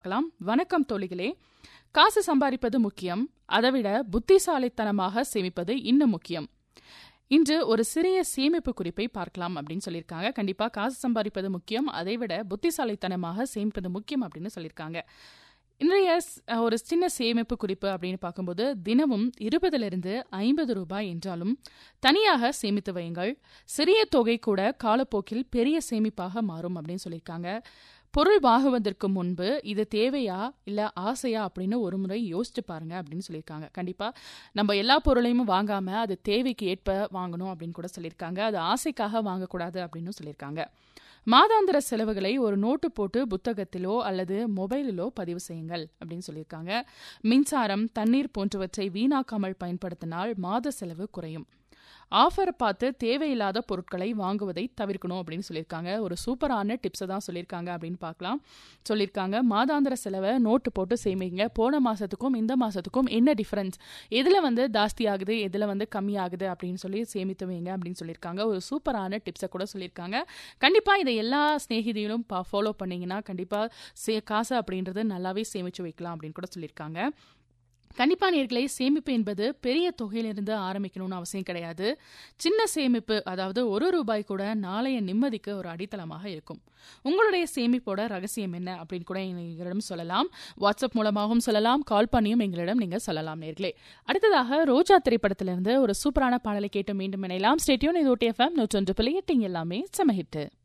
பார்க்கலாம் வணக்கம் தோழிகளே காசு சம்பாதிப்பது முக்கியம் அதைவிட புத்திசாலித்தனமாக சேமிப்பது இன்னும் முக்கியம் இன்று ஒரு சிறிய சேமிப்பு குறிப்பை பார்க்கலாம் அப்படின்னு சொல்லியிருக்காங்க கண்டிப்பா காசு சம்பாதிப்பது முக்கியம் அதைவிட புத்திசாலித்தனமாக சேமிப்பது முக்கியம் அப்படின்னு சொல்லியிருக்காங்க இன்றைய ஸ்- ஒரு சின்ன சேமிப்பு குறிப்பு அப்படின்னு பார்க்கும்போது தினமும் இருபதிலிருந்து ஐம்பது ரூபாய் என்றாலும் தனியாக சேமித்து வையுங்கள் சிறிய தொகை கூட காலப்போக்கில் பெரிய சேமிப்பாக மாறும் அப்படின்னு சொல்லியிருக்காங்க பொருள் வாங்குவதற்கு முன்பு இது தேவையா இல்ல ஆசையா அப்படின்னு ஒரு முறை யோசிச்சு பாருங்க அப்படின்னு சொல்லியிருக்காங்க கண்டிப்பா நம்ம எல்லா பொருளையும் வாங்காம அது தேவைக்கு ஏற்ப வாங்கணும் அப்படின்னு கூட சொல்லியிருக்காங்க அது ஆசைக்காக வாங்கக்கூடாது அப்படின்னு சொல்லியிருக்காங்க மாதாந்திர செலவுகளை ஒரு நோட்டு போட்டு புத்தகத்திலோ அல்லது மொபைலிலோ பதிவு செய்யுங்கள் அப்படின்னு சொல்லியிருக்காங்க மின்சாரம் தண்ணீர் போன்றவற்றை வீணாக்காமல் பயன்படுத்தினால் மாத செலவு குறையும் ஆஃபர் பார்த்து தேவையில்லாத பொருட்களை வாங்குவதை தவிர்க்கணும் அப்படின்னு சொல்லியிருக்காங்க ஒரு சூப்பரான டிப்ஸை தான் சொல்லியிருக்காங்க அப்படின்னு பார்க்கலாம் சொல்லியிருக்காங்க மாதாந்திர செலவை நோட்டு போட்டு சேமிங்க போன மாசத்துக்கும் இந்த மாசத்துக்கும் என்ன டிஃபரன்ஸ் எதுல வந்து ஜாஸ்தி ஆகுது எதுல வந்து கம்மி ஆகுது அப்படின்னு சொல்லி சேமித்து வைங்க அப்படின்னு சொல்லியிருக்காங்க ஒரு சூப்பரான டிப்ஸை கூட சொல்லியிருக்காங்க கண்டிப்பா இதை எல்லா ஸ்நேகிதிகளும் ஃபாலோ பண்ணீங்கன்னா கண்டிப்பா சே காசு அப்படின்றது நல்லாவே சேமிச்சு வைக்கலாம் அப்படின்னு கூட சொல்லியிருக்காங்க கண்டிப்பா நேர்களை சேமிப்பு என்பது பெரிய தொகையிலிருந்து ஆரம்பிக்கணும்னு அவசியம் கிடையாது சின்ன சேமிப்பு அதாவது ஒரு ரூபாய் கூட நாளைய நிம்மதிக்கு ஒரு அடித்தளமாக இருக்கும் உங்களுடைய சேமிப்போட ரகசியம் என்ன அப்படின்னு கூட எங்களிடம் சொல்லலாம் வாட்ஸ்அப் மூலமாகவும் சொல்லலாம் கால் பண்ணியும் எங்களிடம் நீங்க சொல்லலாம் நேர்களே அடுத்ததாக ரோஜா திரைப்படத்திலிருந்து ஒரு சூப்பரான பாடலை கேட்டு மீண்டும் இணையலாம் ஸ்டேட்யூன் இது ஓட்டி எஃப்எம் நூற்றொன்று பிள்ளை எட்டிங் எல்லாமே செமஹிட்டு